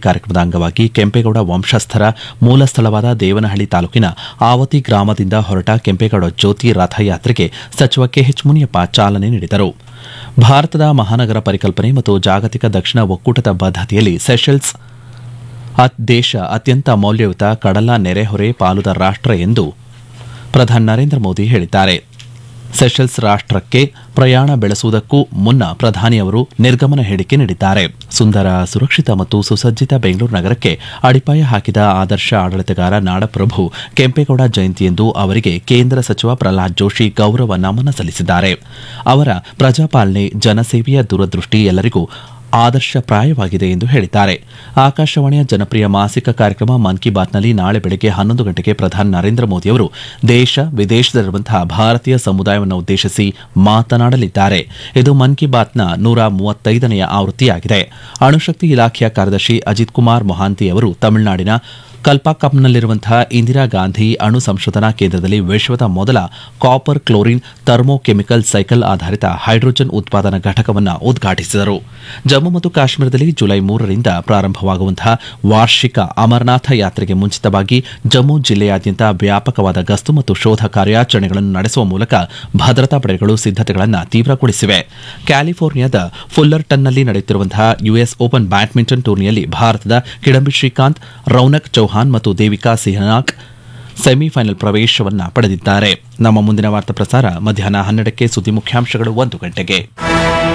ಕಾರ್ಯಕ್ರಮದ ಅಂಗವಾಗಿ ಕೆಂಪೇಗೌಡ ವಂಶಸ್ಥರ ಮೂಲ ಸ್ಥಳವಾದ ದೇವನಹಳ್ಳಿ ತಾಲೂಕಿನ ಆವತಿ ಗ್ರಾಮದಿಂದ ಹೊರಟ ಕೆಂಪೇಗೌಡ ಜ್ಯೋತಿ ರಥಯಾತ್ರೆಗೆ ಸಚಿವ ಕೆಎಚ್ ಮುನಿಯಪ್ಪ ಚಾಲನೆ ನೀಡಿದರು ಭಾರತದ ಮಹಾನಗರ ಪರಿಕಲ್ಪನೆ ಮತ್ತು ಜಾಗತಿಕ ದಕ್ಷಿಣ ಒಕ್ಕೂಟದ ಬದ್ಧತೆಯಲ್ಲಿ ಸೆಷಲ್ಸ್ ಅತ್- ದೇಶ ಅತ್ಯಂತ ಮೌಲ್ಯಯುತ ಕಡಲ ನೆರೆಹೊರೆ ಪಾಲುದಾರ ರಾಷ್ಟ್ರ ಎಂದು ಪ್ರಧಾನಿ ನರೇಂದ್ರ ಮೋದಿ ಹೇಳಿದ್ದಾರೆ ಸೆಷಲ್ಸ್ ರಾಷ್ಟ್ರಕ್ಕೆ ಪ್ರಯಾಣ ಬೆಳೆಸುವುದಕ್ಕೂ ಮುನ್ನ ಪ್ರಧಾನಿ ಅವರು ನಿರ್ಗಮನ ಹೇಳಿಕೆ ನೀಡಿದ್ದಾರೆ ಸುಂದರ ಸುರಕ್ಷಿತ ಮತ್ತು ಸುಸಜ್ಜಿತ ಬೆಂಗಳೂರು ನಗರಕ್ಕೆ ಅಡಿಪಾಯ ಹಾಕಿದ ಆದರ್ಶ ಆಡಳಿತಗಾರ ನಾಡಪ್ರಭು ಕೆಂಪೇಗೌಡ ಜಯಂತಿಯಂದು ಅವರಿಗೆ ಕೇಂದ್ರ ಸಚಿವ ಪ್ರಹ್ಲಾದ್ ಜೋಶಿ ಗೌರವ ನಮನ ಸಲ್ಲಿಸಿದ್ದಾರೆ ಅವರ ಪ್ರಜಾಪಾಲನೆ ಜನಸೇವೆಯ ದೂರದೃಷ್ಟಿ ಎಲ್ಲರಿಗೂ ಆದರ್ಶಪ್ರಾಯವಾಗಿದೆ ಎಂದು ಹೇಳಿದ್ದಾರೆ ಆಕಾಶವಾಣಿಯ ಜನಪ್ರಿಯ ಮಾಸಿಕ ಕಾರ್ಯಕ್ರಮ ಮನ್ ಕಿ ಬಾತ್ನಲ್ಲಿ ನಾಳೆ ಬೆಳಗ್ಗೆ ಹನ್ನೊಂದು ಗಂಟೆಗೆ ಪ್ರಧಾನಿ ನರೇಂದ್ರ ಮೋದಿ ಅವರು ದೇಶ ವಿದೇಶದಲ್ಲಿರುವಂತಹ ಭಾರತೀಯ ಸಮುದಾಯವನ್ನು ಉದ್ದೇಶಿಸಿ ಮಾತನಾಡಲಿದ್ದಾರೆ ಇದು ಮನ್ ಕಿ ಬಾತ್ನ ನೂರ ಮೂವತ್ತೈದನೆಯ ಆವೃತ್ತಿಯಾಗಿದೆ ಅಣುಶಕ್ತಿ ಇಲಾಖೆಯ ಕಾರ್ಯದರ್ಶಿ ಅಜಿತ್ ಕುಮಾರ್ ಮೊಹಾಂತಿ ಅವರು ತಮಿಳುನಾಡಿನ ಕಲ್ಪಾಕಂನಲ್ಲಿರುವಂತಹ ಇಂದಿರಾ ಗಾಂಧಿ ಅಣು ಸಂಶೋಧನಾ ಕೇಂದ್ರದಲ್ಲಿ ವಿಶ್ವದ ಮೊದಲ ಕಾಪರ್ ಕ್ಲೋರಿನ್ ಥರ್ಮೋಕೆಮಿಕಲ್ ಸೈಕಲ್ ಆಧಾರಿತ ಹೈಡ್ರೋಜನ್ ಉತ್ಪಾದನಾ ಘಟಕವನ್ನು ಉದ್ಘಾಟಿಸಿದರು ಜಮ್ಮು ಮತ್ತು ಕಾಶ್ಮೀರದಲ್ಲಿ ಜುಲೈ ಮೂರರಿಂದ ಪ್ರಾರಂಭವಾಗುವಂತಹ ವಾರ್ಷಿಕ ಅಮರನಾಥ ಯಾತ್ರೆಗೆ ಮುಂಚಿತವಾಗಿ ಜಮ್ಮು ಜಿಲ್ಲೆಯಾದ್ಯಂತ ವ್ಯಾಪಕವಾದ ಗಸ್ತು ಮತ್ತು ಶೋಧ ಕಾರ್ಯಾಚರಣೆಗಳನ್ನು ನಡೆಸುವ ಮೂಲಕ ಭದ್ರತಾ ಪಡೆಗಳು ಸಿದ್ದತೆಗಳನ್ನು ತೀವ್ರಗೊಳಿಸಿವೆ ಕ್ಯಾಲಿಫೋರ್ನಿಯಾದ ಫುಲ್ಲರ್ಟನ್ನಲ್ಲಿ ನಡೆಯುತ್ತಿರುವಂತಹ ಯುಎಸ್ ಓಪನ್ ಬ್ಯಾಡ್ಮಿಂಟನ್ ಟೂರ್ನಿಯಲ್ಲಿ ಭಾರತದ ಕಿಡಂಬಿ ಶ್ರೀಕಾಂತ್ ರೌನಕ್ ಚೌಹಾನ್ ಮತ್ತು ದೇವಿಕಾ ಸಿಹನಾಗ್ ಸೆಮಿಫೈನಲ್ ಪ್ರವೇಶವನ್ನ ಪಡೆದಿದ್ದಾರೆ ನಮ್ಮ ಮುಂದಿನ ವಾರ್ತಾ ಪ್ರಸಾರ ಮಧ್ಯಾಹ್ನ ಹನ್ನೆರಡಕ್ಕೆ ಸುದ್ದಿ ಮುಖ್ಯಾಂಶಗಳು ಒಂದು ಗಂಟೆಗೆ